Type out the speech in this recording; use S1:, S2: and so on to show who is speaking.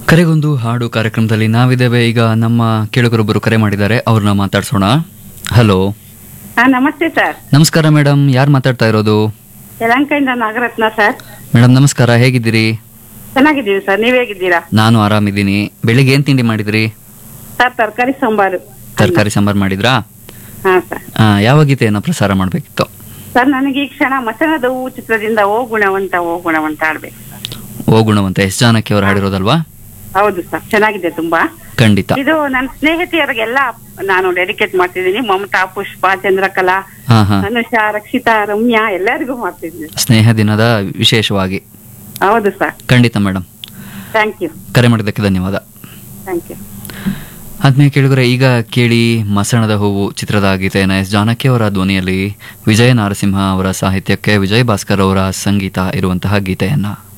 S1: ಕರೆಗೊಂದು ಹಾಡು ಕಾರ್ಯಕ್ರಮದಲ್ಲಿ ನಾವಿದ್ದೇವೆ ಈಗ ನಮ್ಮ ಕೇಳುಗರೊಬ್ಬರು ಕರೆ ಮಾಡಿದ್ದಾರೆ ಅವ್ರನ್ನ ಮಾತಾಡ್ಸೋಣ ಹಲೋ
S2: ಹಾ ನಮಸ್ತೆ ಸರ್
S1: ನಮಸ್ಕಾರ ಮೇಡಮ್ ಯಾರು ಮಾತಾಡ್ತಾ ಇರೋದು
S2: ಯಲಹಂಕದಿಂದ ನಾಗರತ್ನ ಸರ್
S1: ಮೇಡಮ್ ನಮಸ್ಕಾರ ಹೇಗಿದ್ದೀರಿ
S2: ಚೆನ್ನಾಗಿದ್ದೀವಿ ಸರ್ ನೀವ್ ಹೇಗಿದ್ದೀರಾ
S1: ನಾನು ಆರಾಮಿದ್ದೀನಿ ಬೆಳಿಗ್ಗೆ ಏನ್ ತಿಂಡಿ ಮಾಡಿದ್ರಿ
S2: ಸರ್ ತರಕಾರಿ ಸಾಂಬಾರು
S1: ತರಕಾರಿ ಸಾಂಬಾರ್ ಮಾಡಿದ್ರಾ
S2: ಹಾ ಸರ್
S1: ಆ, ಯಾವ ಗೀತೆಯನ್ನ ಪ್ರಸಾರ ಮಾಡ್ಬೇಕಿತ್ತು
S2: ಸರ್ ನನಗೆ ಈ ಕ್ಷಣ ಮಸಣದ ಹೂವು ಚಿತ್ರದಿಂದ ಓ ಗುಣವಂತ ಓ ಗುಣವಂತ ಆಡ್ಬೇಕು
S1: ಓ ಗುಣವಂತ ಎಸ್ ಜಾನಕಿ ಅವರು ಹಾಡಿರೋದಲ್ವಾ
S2: ಹೌದು ಸರ್ ಚೆನ್ನಾಗಿದೆ ತುಂಬಾ
S1: ಖಂಡಿತ
S2: ಇದು ನನ್ನ ಸ್ನೇಹಿತೆಯರಿಗೆಲ್ಲ ನಾನು ಡೆಡಿಕೇಟ್ ಮಾಡ್ತಿದ್ದೀನಿ ಮಮತಾ ಪುಷ್ಪ ಚಂದ್ರಕಲಾ
S1: ಹಾ ಹಾ
S2: ಅನುಷಾ ರಕ್ಷಿತಾ ರಮ್ಯಾ ಎಲ್ಲರಿಗೂ ಮಾಡ್ತಿದ್ದೀನಿ
S1: ಸ್ನೇಹ ದಿನದ ವಿಶೇಷವಾಗಿ
S2: ಹೌದು ಸರ್
S1: ಖಂಡಿತ ಮೇಡಮ್
S2: ಥ್ಯಾಂಕ್ ಯು
S1: ಕರೆ ಮಾಡಿದ್ದಕ್ಕೆ ಧನ್ಯವಾದ
S2: ಥ್ಯಾಂಕ್ ಯು
S1: ಆದ್ಮೇಲೆ ಕೇಳಿದ್ರೆ ಈಗ ಕೇಳಿ ಮಸಣದ ಹೂವು ಚಿತ್ರದ ಗೀತೆಯನ್ನು ಎಸ್ ಜಾನಕಿ ಅವರ ಧ್ವನಿಯಲ್ಲಿ ವಿಜಯ ನಾರಸಿಂಹ ಅವರ ಸಾಹಿತ್ಯಕ್ಕೆ ವಿಜಯ್ ಭಾಸ್ಕರ್ ಅವರ ಸಂಗೀತ ಇರುವಂತಹ ಗೀತೆಯನ್ನ